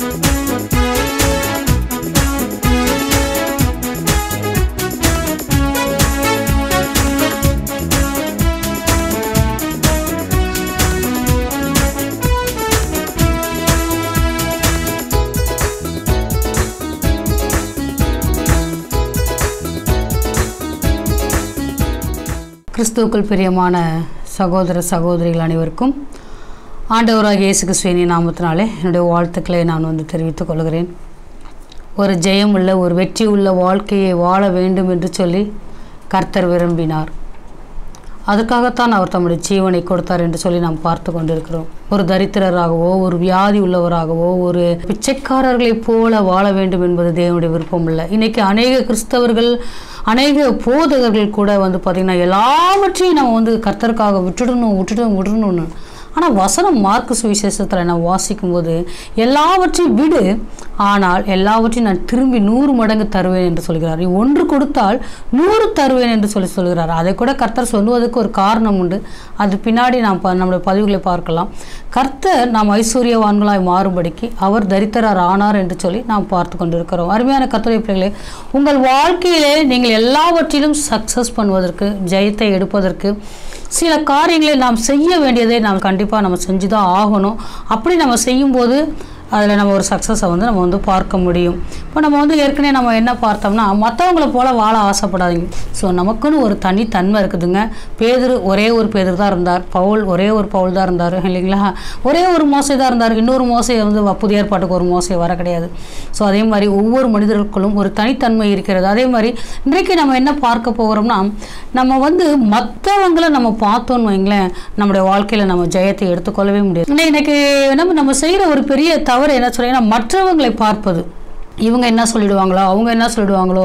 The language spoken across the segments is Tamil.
கிறிஸ்துவுக்குள் பிரியமான சகோதர சகோதரிகள் அனைவருக்கும் ஆண்டவராகிய இயேசு கிறிஸ்துவின் நாமத்தினாலே என்னுடைய வாழ்த்துக்களை நான் வந்து தெரிவித்துக் கொள்கிறேன் ஒரு ஜெயம் உள்ள ஒரு வெற்றி உள்ள வாழ்க்கையை வாழ வேண்டும் என்று சொல்லி கர்த்தர் விரும்பினார் அதற்காகத்தான் அவர் தம்முடைய ஜீவனை கொடுத்தார் என்று சொல்லி நாம் பார்த்து கொண்டிருக்கிறோம் ஒரு தரித்திரராகவோ ஒரு வியாதி உள்ளவராகவோ ஒரு பிச்சைக்காரர்களைப் போல வாழ வேண்டும் என்பது தேவனுடைய விருப்பம் இல்லை இன்னைக்கு அநேக கிறிஸ்தவர்கள் அநேக போதகர்கள் கூட வந்து பார்த்திங்கன்னா எல்லாவற்றையும் நம்ம வந்து கர்த்தருக்காக விட்டுடணும் விட்டுடணும் விடணும்னு ஆனால் வசனம் மார்க்கு சுவிசேஷத்தில் நான் வாசிக்கும்போது எல்லாவற்றையும் விடு ஆனால் எல்லாவற்றையும் நான் திரும்பி நூறு மடங்கு தருவேன் என்று சொல்கிறார் நீ ஒன்று கொடுத்தால் நூறு தருவேன் என்று சொல்லி சொல்கிறார் அதை கூட கர்த்தர் சொல்லுவதற்கு ஒரு காரணம் உண்டு அது பின்னாடி நாம் ப- நம்முடைய பதிவுகளை பார்க்கலாம் கர்த்தர் நாம் ஐஸ்வர்யவான்களாய் மாறுபடிக்கு அவர் தரித்திரர் ஆனார் என்று சொல்லி நாம் பார்த்து கொண்டிருக்கிறோம் அருமையான கர்த்தருடைய பிள்ளைகளே உங்கள் வாழ்க்கையிலே நீங்கள் எல்லாவற்றிலும் சக்ஸஸ் பண்ணுவதற்கு ஜெயத்தை எடுப்பதற்கு சில காரியங்களை நாம் செய்ய வேண்டியதை நாம் கண்டிப்பாக நம்ம செஞ்சு தான் ஆகணும் அப்படி நம்ம செய்யும்போது அதில் நம்ம ஒரு சக்ஸஸை வந்து நம்ம வந்து பார்க்க முடியும் இப்போ நம்ம வந்து ஏற்கனவே நம்ம என்ன பார்த்தோம்னா மற்றவங்கள போல வாழ ஆசைப்படாதீங்க ஸோ நமக்குன்னு ஒரு தனித்தன்மை இருக்குதுங்க பேதுரு ஒரே ஒரு பேதுரு தான் இருந்தார் பவுல் ஒரே ஒரு பவுல் தான் இருந்தார் இல்லைங்களா ஒரே ஒரு மோசை தான் இருந்தார் இன்னொரு மோசை வந்து வ- புதிய ஏற்பாட்டுக்கு ஒரு மோசை வர கிடையாது ஸோ அதே மாதிரி ஒவ்வொரு மனிதர்களுக்குள்ளும் ஒரு தனித்தன்மை இருக்கிறது அதே மாதிரி இன்றைக்கு நம்ம என்ன பார்க்க போகிறோம்னா நம்ம வந்து மற்றவங்களை நம்ம பார்த்தோன்னு வைங்களேன் நம்முடைய வாழ்க்கையில் நம்ம ஜெயத்தை எடுத்துக்கொள்ளவே முடியாது இன்னைக்கு இன்னைக்கு நம்ம நம்ம செய்கிற ஒரு பெரிய தவறு என்ன சொல்றீங்கன்னா மற்றவங்களை பார்ப்பது இவங்க என்ன சொல்லிடுவாங்களோ அவங்க என்ன சொல்லிடுவாங்களோ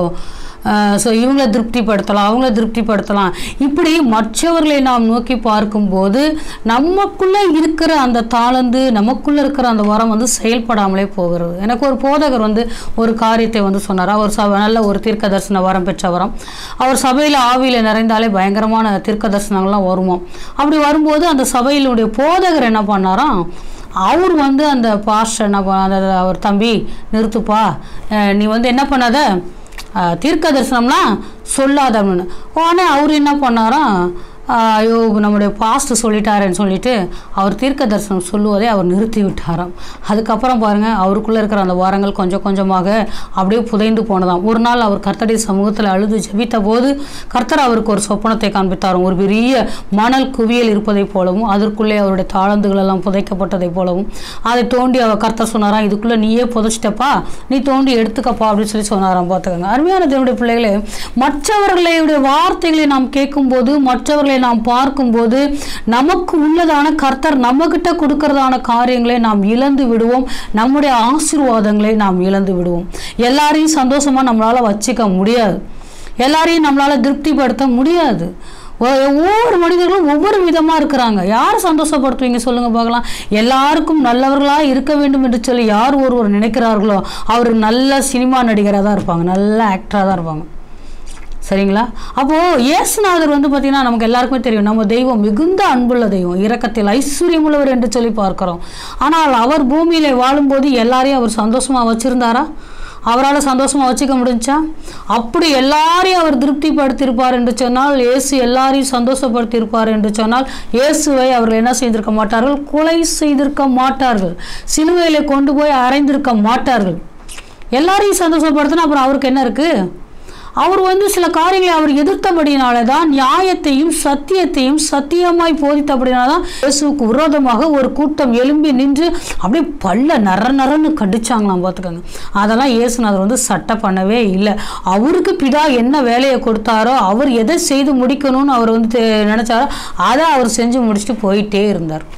ஸோ இவங்களை திருப்திப்படுத்தலாம் அவங்கள திருப்திப்படுத்தலாம் இப்படி மற்றவர்களை நாம் நோக்கி பார்க்கும்போது நமக்குள்ளே இருக்கிற அந்த தாளந்து நமக்குள்ளே இருக்கிற அந்த வரம் வந்து செயல்படாமலே போகிறது எனக்கு ஒரு போதகர் வந்து ஒரு காரியத்தை வந்து சொன்னார் அவர் சபை நல்ல ஒரு தீர்க்க தரிசன வரம் பெற்ற வரம் அவர் சபையில் ஆவியில் நிறைந்தாலே பயங்கரமான தீர்க்க தரிசனங்கள்லாம் வருமாம் அப்படி வரும்போது அந்த சபையினுடைய போதகர் என்ன பண்ணாராம் அவர் வந்து அந்த பாஸ்டர் என்ன பண்ண அந்த அவர் தம்பி நிறுத்துப்பா அஹ் நீ வந்து என்ன பண்ணாத அஹ் தீர்க்க தரிசனம்லாம் சொல்லாத அப்படின்னு உடனே அவர் என்ன பண்ணாராம் அஹ் ஐயோ நம்முடைய பாஸ்ட் சொல்லிட்டாரேன்னு சொல்லிட்டு அவர் தீர்க்க தரிசனம் சொல்லுவதை அவர் நிறுத்தி விட்டாராம் அதுக்கப்புறம் பாருங்க அவருக்குள்ளே இருக்கிற அந்த வாரங்கள் கொஞ்சம் கொஞ்சமாக அப்படியே புதைந்து போனதாம் ஒரு நாள் அவர் கர்த்தருடைய சமூகத்தில் அழுது ஜெபித்த போது கர்த்தர் அவருக்கு ஒரு சொப்பனத்தை காண்பித்தாராம் ஒரு பெரிய மணல் குவியல் இருப்பதைப் போலவும் அதற்குள்ளே அவருடைய தாளந்துகள் எல்லாம் புதைக்கப்பட்டதைப் போலவும் அதை தோண்டி அவர் கர்த்தர் சொன்னாராம் இதுக்குள்ளே நீயே புதைச்சிட்டப்பா நீ தோண்டி எடுத்துக்கப்பா அப்படின்னு சொல்லி சொன்னாராம் பார்த்துக்கோங்க அருமையான தேவனுடைய பிள்ளைகளே மற்றவர்களுடைய வார்த்தைகளை நாம் கேட்கும்போது மற்றவர்களை நாம் பார்க்கும்போது நமக்கு உள்ளதான கர்த்தர் நம்மகிட்ட கொடுக்கறதான காரியங்களை நாம் இழந்து விடுவோம் நம்முடைய ஆசீர்வாதங்களை நாம் இழந்து விடுவோம் எல்லாரையும் சந்தோஷமா நம்மளால வச்சுக்க முடியாது எல்லாரையும் நம்மளால திருப்திப்படுத்த முடியாது ஒ- ஒவ்வொரு மனிதர்களும் ஒவ்வொரு விதமாக இருக்கிறாங்க யார் சந்தோஷப்படுத்துவீங்க சொல்லுங்க பார்க்கலாம் எல்லாருக்கும் நல்லவர்களாக இருக்க வேண்டும் என்று சொல்லி யார் ஒருவர் நினைக்கிறார்களோ அவர் நல்ல சினிமா நடிகராக தான் இருப்பாங்க நல்ல ஆக்டராக தான் இருப்பாங்க சரிங்களா அப்போது இயேசுநாதர் வந்து பார்த்திங்கன்னா நமக்கு எல்லாருக்குமே தெரியும் நம்ம தெய்வம் மிகுந்த அன்புள்ள தெய்வம் இரக்கத்தில் ஐஸ்வர்யமுள்ளவர் என்று சொல்லி பார்க்கிறோம் ஆனால் அவர் பூமியில வாழும்போது எல்லாரையும் அவர் சந்தோஷமாக வச்சுருந்தாரா அவரால் சந்தோஷமாக வச்சுக்க முடிஞ்சா அப்படி எல்லாரையும் அவர் திருப்திப்படுத்தியிருப்பார் என்று சொன்னால் இயேசு எல்லாரையும் சந்தோஷப்படுத்தியிருப்பார் என்று சொன்னால் இயேசுவை அவர்கள் என்ன செய்திருக்க மாட்டார்கள் கொலை செய்திருக்க மாட்டார்கள் சிலுவையில கொண்டு போய் அறைந்திருக்க மாட்டார்கள் எல்லாரையும் சந்தோஷப்படுத்தினா அப்புறம் அவருக்கு என்ன இருக்குது அவர் வந்து சில காரியங்களை அவர் எதிர்த்தபடினால தான் நியாயத்தையும் சத்தியத்தையும் சத்தியமாய் போதித்தபடினால தான் இயேசுவுக்கு விரோதமாக ஒரு கூட்டம் எழும்பி நின்று அப்படியே பல்ல நர நரன்னு கடிச்சாங்களாம் பார்த்துக்கோங்க அதெல்லாம் இயேசுநாதர் வந்து சட்டை பண்ணவே இல்லை அவருக்கு பிதா என்ன வேலையை கொடுத்தாரோ அவர் எதை செய்து முடிக்கணும்னு அவர் வந்து தெ- நினைச்சாரோ அதை அவர் செஞ்சு முடிச்சுட்டு போயிட்டே இருந்தார்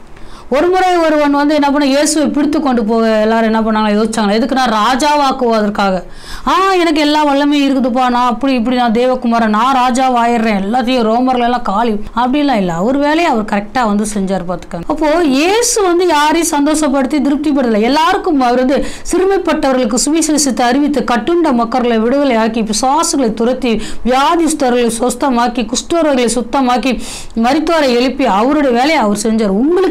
ஒரு முறை ஒருவன் வந்து என்ன பண்ண இயேசுவை பிடித்து கொண்டு போக எல்லாரும் என்ன பண்ணாங்க யோசிச்சாங்க எதுக்கு நான் ராஜாவாக்குவதற்காக ஆ எனக்கு எல்லா வல்லமையும் இருக்குதுப்பா நான் அப்படி இப்படி நான் தேவகுமாரன் நான் ராஜாவாயிடுறேன் எல்லாத்தையும் ரோமர்கள் எல்லாம் காலி அப்படிலாம் இல்லை அவர் வேலையை அவர் கரெக்டாக வந்து செஞ்சார் பார்த்துக்கோங்க அப்போ இயேசு வந்து யாரையும் சந்தோஷப்படுத்தி திருப்திப்படலை எல்லாருக்கும் அவர் வந்து சிறுமைப்பட்டவர்களுக்கு சுவிசேஷத்தை அறிவித்து கட்டுண்ட மக்களை விடுதலை ஆக்கி பிசாசுகளை துரத்தி வியாதிஸ்தர்களை சொஸ்தமாக்கி குஷ்டரோர்களை சுத்தமாக்கி மரித்தோரை எழுப்பி அவருடைய வேலையை அவர் செஞ்சார் உங்களுக்கு என்னங்க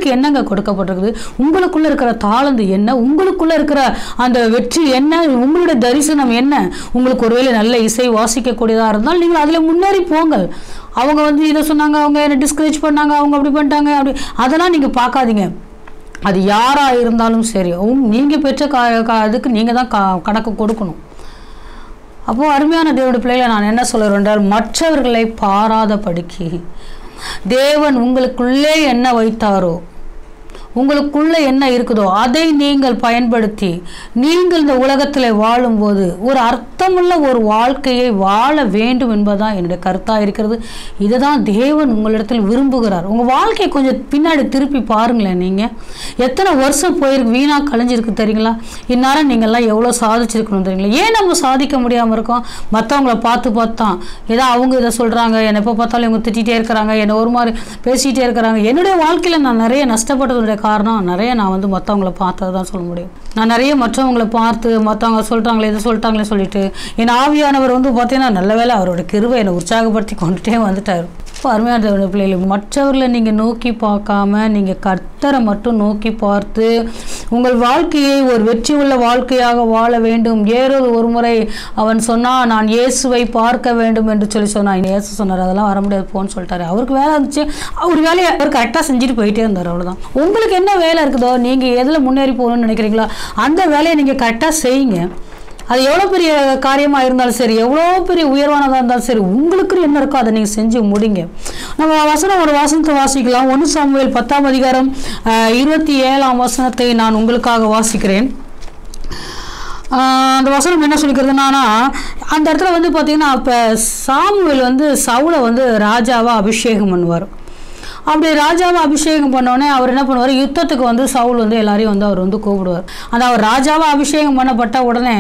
கொடுக்கப்பட்டிருக்குது உங்களுக்குள்ள இருக்கிற தாளந்து என்ன உங்களுக்குள்ள இருக்கிற அந்த வெற்றி என்ன உங்களுடைய தரிசனம் என்ன உங்களுக்கு ஒருவேளை நல்ல இசை வாசிக்கக்கூடியதாக இருந்தால் நீங்கள் அதில் முன்னேறி போங்கள் அவங்க வந்து இதை சொன்னாங்க அவங்க என்ன டிஸ்கரேஜ் பண்ணாங்க அவங்க அப்படி பண்ணிட்டாங்க அப்படி அதெல்லாம் நீங்கள் பார்க்காதீங்க அது யாராக இருந்தாலும் சரி உங் நீங்கள் பெற்ற கா கா- இதுக்கு நீங்கள் தான் கா கணக்கு கொடுக்கணும் அப்போது அருமையான தேவனுடைய பிள்ளைகளை நான் என்ன சொல்லுறேன் என்றால் மற்றவர்களை பாராதபடிக்கு தேவன் உங்களுக்குள்ளே என்ன வைத்தாரோ உங்களுக்குள்ள என்ன இருக்குதோ அதை நீங்கள் பயன்படுத்தி நீங்கள் இந்த உலகத்தில் வாழும்போது ஒரு அர்த்தமுள்ள ஒரு வாழ்க்கையை வாழ வேண்டும் என்பதுதான் என்னுடைய கருத்தாக இருக்கிறது இதை தான் தேவன் உங்களிடத்தில் விரும்புகிறார் உங்கள் வாழ்க்கையை கொஞ்சம் பின்னாடி திருப்பி பாருங்களேன் நீங்கள் எத்தனை வருஷம் போயிருக்கு வீணாக கழிஞ்சிருக்கு தெரியுங்களா இந்நேரம் நீங்கள்லாம் எவ்வளோ சாதிச்சிருக்கணும் தெரியுங்களா ஏன் நம்ம சாதிக்க முடியாமல் இருக்கோம் மற்றவங்கள பார்த்து பார்த்து தான் ஏதோ அவங்க இதை சொல்கிறாங்க என்னை எப்போ பார்த்தாலும் இவங்க திட்டிகிட்டே இருக்கிறாங்க என்னை ஒரு மாதிரி பேசிகிட்டே இருக்கிறாங்க என்னுடைய வாழ்க்கையில் நான் நிறைய நஷ்டப்பட்டதுடைய காரணம் நிறைய நான் வந்து மற்றவங்கள பார்த்தது தான் சொல்ல முடியும் நான் நிறைய மற்றவங்கள பார்த்து மற்றவங்க சொல்லிட்டாங்களே இதை சொல்லிட்டாங்களே சொல்லிட்டு என் ஆவியானவர் வந்து பார்த்தீங்கன்னா நல்ல வேளை அவரோட கிருவை என்னை உற்சாகப்படுத்தி கொண்டுட்டே வந்துட்டார் இப்போ அருமையான தேவனுடைய பிள்ளைகளை மற்றவர்களை நீங்கள் நோக்கி பார்க்காம நீங்கள் கர்த்தரை மட்டும் நோக்கி பார்த்து உங்கள் வாழ்க்கையை ஒரு வெற்றி உள்ள வாழ்க்கையாக வாழ வேண்டும் ஏறோ ஒரு முறை அவன் சொன்னான் நான் இயேசுவை பார்க்க வேண்டும் என்று சொல்லி சொன்னான் இயேசு சொன்னார் அதெல்லாம் வர முடியாது போன்னு சொல்லிட்டாரு அவருக்கு வேலை இருந்துச்சு அவர் வேலையை அவர் கரெக்டாக செஞ்சுட்டு போயிட்டே இருந்தார் அவ்வளோதான் உங்களுக்கு என்ன வேலை இருக்குதோ நீங்கள் எதில் முன்னேறி போகணும்னு நினைக்கிறீங்களோ அந்த வேலையை நீங்கள் கரெக்டாக செய்யுங்க அது எவ்வளோ பெரிய காரியமாக இருந்தாலும் சரி எவ்வளோ பெரிய உயர்வானதாக இருந்தாலும் சரி உங்களுக்கு என்ன இருக்கோ அதை நீங்கள் செஞ்சு முடிங்க நம்ம வசனம் ஒரு வசனத்தை வாசிக்கலாம் ஒன்று சாமுவேல் பத்தாம் அதிகாரம் அஹ், இருபத்தி ஏழாம் வசனத்தை நான் உங்களுக்காக வாசிக்கிறேன் ஆஹ் அந்த வசனம் என்ன சொல்லிக்கிறதுனா அந்த இடத்துல வந்து பார்த்தீங்கன்னா அப்போ சாமுவேல் வந்து சவுலை வந்து ராஜாவா அபிஷேகம் பண்ணுவார் அப்படி ராஜாவை அபிஷேகம் பண்ணோடனே அவர் என்ன பண்ணுவார் யுத்தத்துக்கு வந்து சவுல் வந்து எல்லாரையும் வந்து அவர் வந்து கூப்பிடுவார் அந்த அவர் ராஜாவா அபிஷேகம் பண்ணப்பட்ட உடனே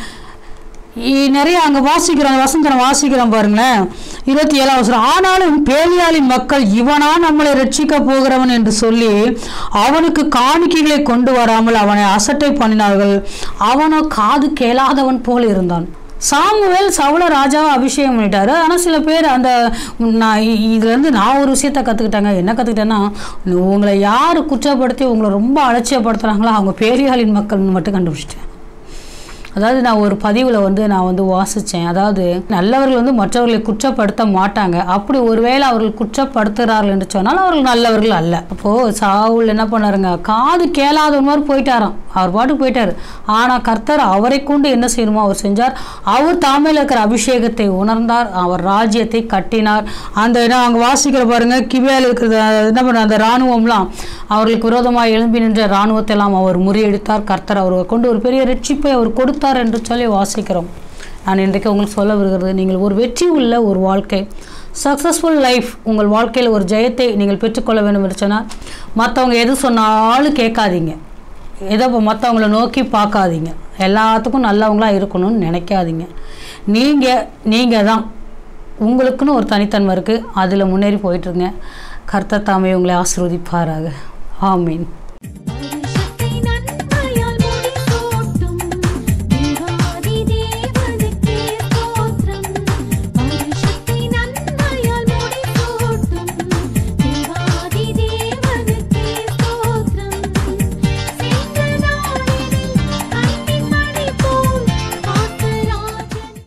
இ- நிறைய அங்கே வாசிக்கிறோம் வசந்தனை வாசிக்கிறோம் பாருங்களேன் இருபத்தி ஏழாம் வருஷம் ஆனாலும் பேலியாளின் மக்கள் இவனா நம்மளை ரட்சிக்க போகிறவன் என்று சொல்லி அவனுக்கு காணிக்கைகளை கொண்டு வராமல் அவனை அசட்டை பண்ணினார்கள் அவனோ காது கேளாதவன் போல் இருந்தான் சாமுவேல் சவுல ராஜாவை அபிஷேகம் பண்ணிட்டாரு ஆனால் சில பேர் அந்த நான் இ- இதுலேருந்து நான் ஒரு விஷயத்த கற்றுக்கிட்டேங்க என்ன கற்றுக்கிட்டேன்னா உங்களை யார் குற்றப்படுத்தி உங்களை ரொம்ப அலட்சியப்படுத்துகிறாங்களோ அவங்க பேரியாளின் மக்கள்னு மட்டும் கண்டுபிடிச்சிட்டேன் அதாவது நான் ஒரு பதிவில் வந்து நான் வந்து வாசித்தேன் அதாவது நல்லவர்கள் வந்து மற்றவர்களை குற்றப்படுத்த மாட்டாங்க அப்படி ஒருவேளை அவர்கள் குற்றப்படுத்துகிறார்கள் என்று சொன்னால் அவர்கள் நல்லவர்கள் அல்ல அப்போது சாவுல் என்ன பண்ணாருங்க காது கேளாத மாதிரி போயிட்டாராம் அவர் பாட்டுக்கு போயிட்டார் ஆனால் கர்த்தர் அவரை கொண்டு என்ன செய்யணுமோ அவர் செஞ்சார் அவர் தாமையில் இருக்கிற அபிஷேகத்தை உணர்ந்தார் அவர் ராஜ்யத்தை கட்டினார் அந்த என்ன அங்கே வாசிக்கிற பாருங்க கிவியால் இருக்கிற என்ன பண்ண அந்த இராணுவம்லாம் அவர்களுக்கு விரோதமாக எழும்பி நின்ற இராணுவத்தை எல்லாம் அவர் முறியடித்தார் கர்த்தர் அவர் கொண்டு ஒரு பெரிய ரட்சிப்பை அவர் கொடுத்தார் என்று சொல்லி வாசிக்கிறோம் நான் இன்றைக்கு உங்களுக்கு சொல்ல வருகிறது நீங்கள் ஒரு வெற்றி உள்ள ஒரு வாழ்க்கை சக்ஸஸ்ஃபுல் லைஃப் உங்கள் வாழ்க்கையில் ஒரு ஜெயத்தை நீங்கள் பெற்றுக்கொள்ள வேண்டும் என்று சொன்னால் மற்றவங்க எது சொன்னாலும் கேட்காதீங்க எதை மற்றவங்கள நோக்கி பார்க்காதீங்க எல்லாத்துக்கும் நல்லவங்களா இருக்கணும்னு நினைக்காதீங்க நீங்கள் நீங்கள் தான் உங்களுக்குன்னு ஒரு தனித்தன்மை இருக்குது அதில் முன்னேறி போயிட்டுருங்க கர்த்தர் தாமே உங்களை ஆசீர்வதிப்பாராக ஆமீன்